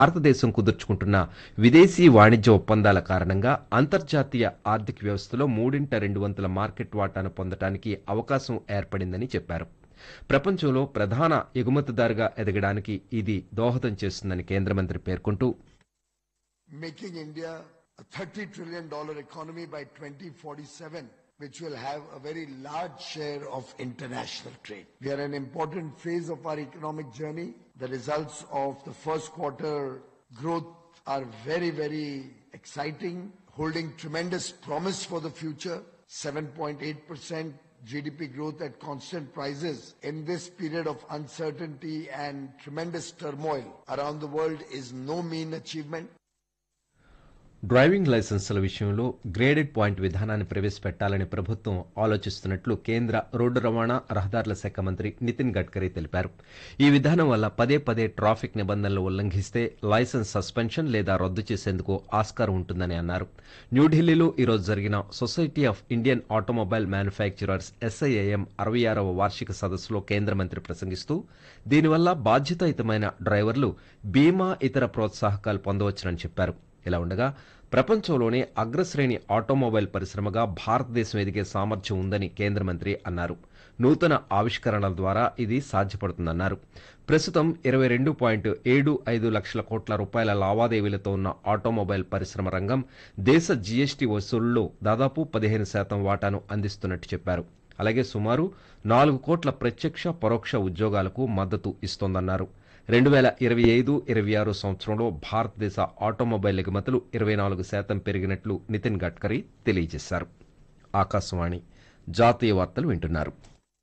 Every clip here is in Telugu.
భారతదేశం కుదుర్చుకుంటున్న విదేశీ వాణిజ్య ఒప్పందాల కారణంగా అంతర్జాతీయ ఆర్థిక వ్యవస్థలో మూడింట రెండు వంతుల మార్కెట్ వాటాను పొందటానికి అవకాశం ఏర్పడిందని చెప్పారు ప్రపంచంలో ప్రధాన ఎగుమతిదారుగా ఎదగడానికి ఇది దోహదం చేస్తుందని కేంద్ర మంత్రి పేర్కొంటూ making India a 30 trillion dollar economy by 2047, which will have a very large share of international trade. We are in an important phase of our economic journey. The results of the first quarter growth are very, very exciting, holding tremendous promise for the future. 7.8% GDP growth at constant prices in this period of uncertainty and tremendous turmoil around the world is no mean achievement. Driving లైసెన్సుల విషయంలో గ్రేడెడ్ పాయింట్ విధానాన్ని ప్రవేశపెట్టాలని ప్రభుత్వం ఆలోచిస్తున్నట్లు కేంద్ర రోడ్డు రవాణా రహదారుల శాఖ మంత్రి నితిన్ గడ్కరీ తెలిపారు ఈ విధానం వల్ల పదే పదే ట్రాఫిక్ నిబంధనలు ఉల్లంఘిస్తే లైసెన్స్ సస్పెన్షన్ లేదా రద్దు చేసేందుకు ఆస్కారం ఉంటుందని అన్నారు న్యూఢిల్లీలో ఈరోజు జరిగిన society of Indian automobile manufacturers SIAM అరవై ఆరవ వార్షిక సదస్సులో కేంద్ర మంత్రి ప్రసంగిస్తూ దీనివల్ల బాధ్యతాయుతమైన డ్రైవర్లు బీమా ఇతర ప్రోత్సాహకాలు పొందవచ్చునని చెప్పారు ఇలా ఉండగా ప్రపంచంలోనే అగ్రశ్రేణి ఆటోమొబైల్ పరిశ్రమగా భారతదేశం ఎదిగే సామర్థ్యం ఉందని కేంద్ర మంత్రి అన్నారు నూతన ఆవిష్కరణల ద్వారా ఇది సాధ్యపడుతుందన్నారు ప్రస్తుతం ఇరవై రెండు పాయింట్ ఏడు ఐదు లక్షల కోట్ల రూపాయల లావాదేవీలతో ఉన్న ఆటోమొబైల్ పరిశ్రమ రంగం దేశ జీఎస్టీ వసూళ్లలో దాదాపు పదిహేను శాతం వాటాను అందిస్తున్నట్టు చెప్పారు అలాగే సుమారు నాలుగు కోట్ల ప్రత్యక్ష పరోక్ష ఉద్యోగాలకు మద్దతు ఇస్తోందన్నారు రెండు వేల ఇరవై ఐదు ఇరవై ఆరు సంవత్సరంలో భారతదేశ ఆటోమొబైల్ ఎగుమతులు ఇరవై నాలుగు శాతం పెరిగినట్లు నితిన్ గడ్కరీ తెలియజేశారు ఆకాశవాణి జాతీయ వార్తలు వింటున్నారు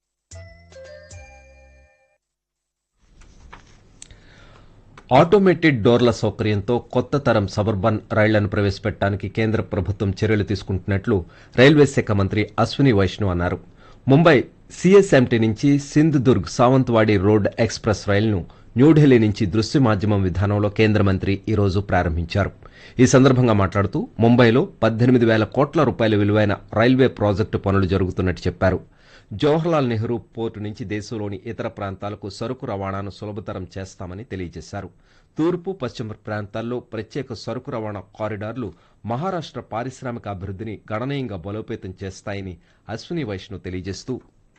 ఆటోమేటెడ్ డోర్ల సౌకర్యంతో కొత్త తరం సబర్బన్ రైళ్లను ప్రవేశపెట్టడానికి కేంద్ర ప్రభుత్వం చర్యలు తీసుకుంటున్నట్లు రైల్వే శాఖ మంత్రి అశ్విని వైష్ణవ్ అన్నారు ముంబై సిఎస్ఎంటీ నుంచి సింధుదుర్గ్ సావంత్వాడి రోడ్ ఎక్స్ప్రెస్ రైలును న్యూఢిల్లీ నుంచి దృశ్య మాధ్యమం విధానంలో కేంద్ర మంత్రి ఈరోజు ప్రారంభించారు ఈ సందర్భంగా మాట్లాడుతూ ముంబైలో పద్దెనిమిది వేల కోట్ల రూపాయల విలువైన రైల్వే ప్రాజెక్టు పనులు జరుగుతున్నట్టు చెప్పారు జవహర్లాల్ నెహ్రూ పోర్టు నుంచి దేశంలోని ఇతర ప్రాంతాలకు సరుకు రవాణాను సులభతరం చేస్తామని తెలియజేశారు తూర్పు పశ్చిమ ప్రాంతాల్లో ప్రత్యేక సరుకు రవాణా కారిడార్లు మహారాష్ట్ర పారిశ్రామిక అభివృద్ధిని గణనీయంగా బలోపేతం చేస్తాయని అశ్విని వైష్ణవ్ తెలియజేస్తూ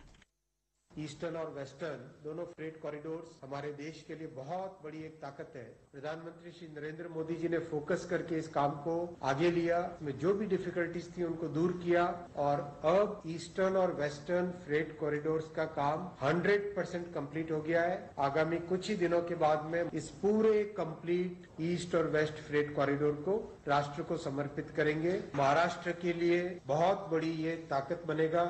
ईस्टर्न और वेस्टर्न दोनों फ्रेट कॉरिडोर्स हमारे देश के लिए बहुत बड़ी एक ताकत है प्रधानमंत्री श्री नरेंद्र मोदी जी ने फोकस करके इस काम को आगे लिया में जो भी डिफिकल्टीज थी उनको दूर किया और अब ईस्टर्न और वेस्टर्न फ्रेट कॉरिडोर्स का काम 100 परसेंट कम्प्लीट हो गया है आगामी कुछ ही दिनों के बाद में इस पूरे कंप्लीट ईस्ट और वेस्ट फ्रेट कॉरिडोर को राष्ट्र को समर्पित करेंगे महाराष्ट्र के लिए बहुत बड़ी ये ताकत बनेगा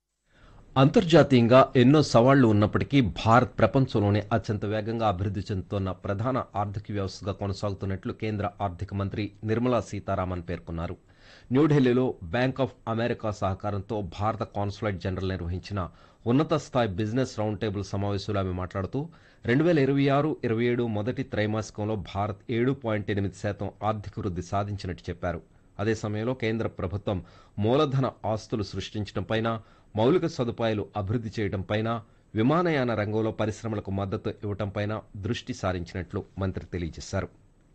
అంతర్జాతీయంగా ఎన్నో సవాళ్లు ఉన్నప్పటికీ భారత్ ప్రపంచంలోనే అత్యంత వేగంగా అభివృద్ధి చెందుతున్న ప్రధాన ఆర్థిక వ్యవస్థగా కొనసాగుతున్నట్లు కేంద్ర ఆర్థిక మంత్రి నిర్మలా సీతారామన్ పేర్కొన్నారు న్యూఢిల్లీలో బ్యాంక్ ఆఫ్ అమెరికా సహకారంతో భారత కాన్సులేట్ జనరల్ నిర్వహించిన ఉన్నత స్థాయి బిజినెస్ రౌండ్ టేబుల్ సమావేశంలో ఆమె మాట్లాడుతూ రెండు వేల ఇరవై ఆరు ఇరవై ఏడు మొదటి త్రైమాసికంలో భారత్ ఏడు పాయింట్ ఎనిమిది శాతం ఆర్థిక వృద్ధి సాధించినట్టు చెప్పారు అదే సమయంలో కేంద్ర ప్రభుత్వం మూలధన ఆస్తులు సృష్టించడంపైన మౌలిక సదుపాయాలు అభివృద్ధి చేయడంపైన విమానయాన రంగంలో పరిశ్రమలకు మద్దతు ఇవ్వడంపైన దృష్టి సారించినట్లు మంత్రి తెలియజేశారు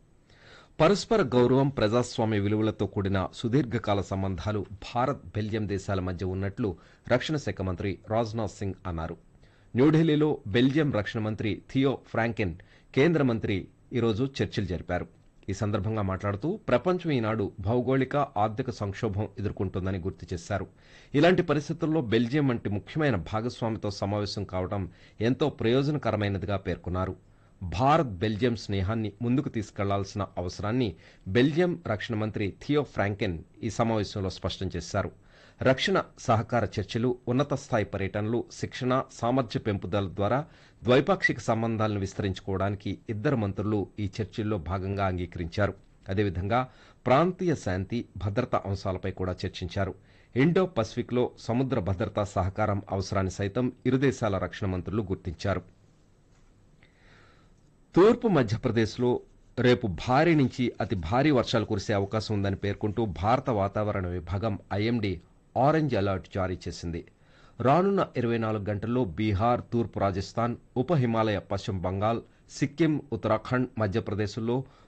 పరస్పర గౌరవం ప్రజాస్వామ్య విలువలతో కూడిన సుదీర్ఘకాల సంబంధాలు భారత్ బెల్జియం దేశాల మధ్య ఉన్నట్లు రక్షణ శాఖ మంత్రి రాజ్నాథ్ సింగ్ అన్నారు న్యూఢిల్లీలో బెల్జియం రక్షణ మంత్రి థియో ఫ్రాంకెన్ కేంద్ర మంత్రి ఈరోజు చర్చలు జరిపారు ఈ సందర్భంగా మాట్లాడుతూ ప్రపంచం ఈనాడు భౌగోళిక ఆర్థిక సంక్షోభం ఎదుర్కొంటోందని గుర్తు చేశారు ఇలాంటి పరిస్థితుల్లో బెల్జియం వంటి ముఖ్యమైన భాగస్వామితో సమావేశం కావడం ఎంతో ప్రయోజనకరమైనదిగా పేర్కొన్నారు భారత్ బెల్జియం స్నేహాన్ని ముందుకు తీసుకెళ్లాల్సిన అవసరాన్ని బెల్జియం రక్షణ మంత్రి థియో ఫ్రాంకెన్ ఈ సమావేశంలో స్పష్టం చేశారు రక్షణ సహకార చర్చలు ఉన్నత స్థాయి పర్యటనలు శిక్షణ సామర్థ్య పెంపుదల ద్వారా ద్వైపాక్షిక సంబంధాలను విస్తరించుకోవడానికి ఇద్దరు మంత్రులు ఈ చర్చల్లో భాగంగా అంగీకరించారు అదేవిధంగా ప్రాంతీయ శాంతి భద్రతా అంశాలపై కూడా చర్చించారు ఇండో పసిఫిక్లో సముద్ర భద్రతా సహకారం అవసరాన్ని సైతం ఇరు దేశాల రక్షణ మంత్రులు గుర్తించారు తూర్పు మధ్యప్రదేశ్లో రేపు భారీ నుంచి అతి భారీ వర్షాలు కురిసే అవకాశం ఉందని పేర్కొంటూ భారత వాతావరణ విభాగం ఐఎండీ ఆరెంజ్ అలర్ట్ జారీ చేసింది రానున్న ఇరవై నాలుగు గంటల్లో బీహార్ తూర్పు రాజస్థాన్ ఉప హిమాలయ పశ్చిమ బంగాల్ సిక్కిం ఉత్తరాఖండ్ మధ్యప్రదేశ్లో